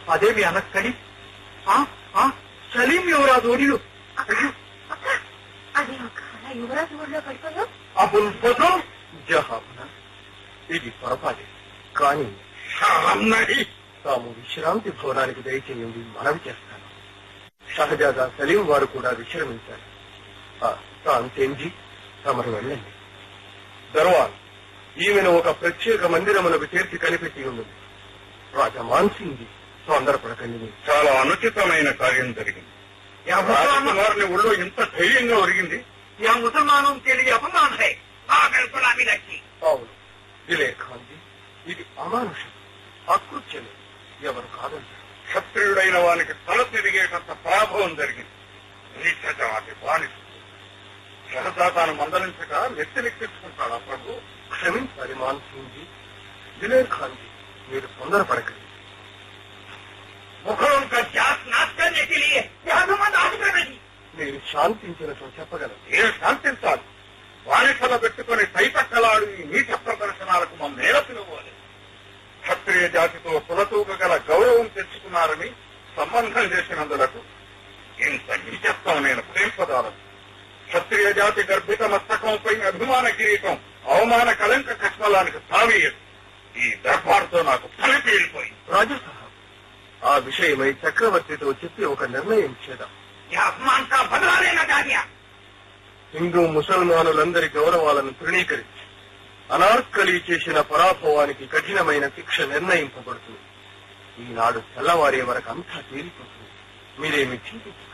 అదేమి అనక్కడి ఆ, ఆ, సలీం యువరాజు ఒడిలు అది ఒక అలా యువరాజు ఊళ్ళో పడిపోయావు అబుల్ ఫజల్ జహాబన ఇది పొరపాటే కానీ అన్నది తాము విశ్రాంతి భవనానికి దయచేయండి మనవి చేస్తాను షహజాదా సలీం వారు కూడా విశ్రమించారు ఆ, తాంతేంజీ తమరు వెళ్ళండి దర్వాన్ ఈమెను ఒక ప్రత్యేక మందిరమునకు చేర్చి కనిపెట్టి ఉన్నది రాజా మాన్సింగ్ తొందరపడకండి మీరు. చాలా అనుచితమైన కార్యం జరిగింది రాజకుమారుని ఒళ్ళో ఇంత ధైర్యంగా ఒరిగింది యా ముసల్మానం తెలియ అపమాన్ హై అవును దిలే ఖాన్జీ ఇది అమానుషం అకృత్యమే ఎవరు కాదంటారు క్షత్రియుడైన వానికి తల తిరిగేటంత పరాభవం జరిగింది నీచ జాతి బానిస సహజాతాను మందలించక నెత్తినెక్కించుకుంటాడా ప్రభు క్షమించాలి మాన్సింగ్ జీ దిలేర్ ఖాన్జీ మీరు తొందరపడకండి ముఖం కా జాత్ నాశ करने के लिए यहाँ संबंध आचरण नहीं మీరు శాంతించినట్లు చెప్పగలరు ఏ శాంతించాలి బానిసల పెట్టుకుని సైతక్కలాడు ఈ నీచ ప్రదర్శనాలకు మమ్మేల పిలువాలి క్షత్రియ జాతితో కులతూక గల గౌరవం తెచ్చుకున్నారని సంబంధం చేసినందులకు ఇంత నీచత్వం నేను ప్రేమపదాలను క్షత్రియ జాతి గర్భిత మస్తకంపై అభిమాన కిరీటం అవమాన కలంక కష్మలానికి తావీయదు ఈ దర్బార్తో నాకు పని పేలిపోయింది రాజా సాహబ్ ఆ విషయమై చక్రవర్తితో చెప్పి ఒక నిర్ణయం చేద్దాం అపమాన్ కా బదలా లేనా చాహియా హిందూ ముసల్మానులందరి గౌరవాలను తృణీకరించి అనార్కలి చేసిన పరాభవానికి కఠినమైన శిక్ష నిర్ణయింపబడుతుంది ఈనాడు తెల్లవారే వరకు అంతా తేలిపోతుంది మీరేమి చింతించారు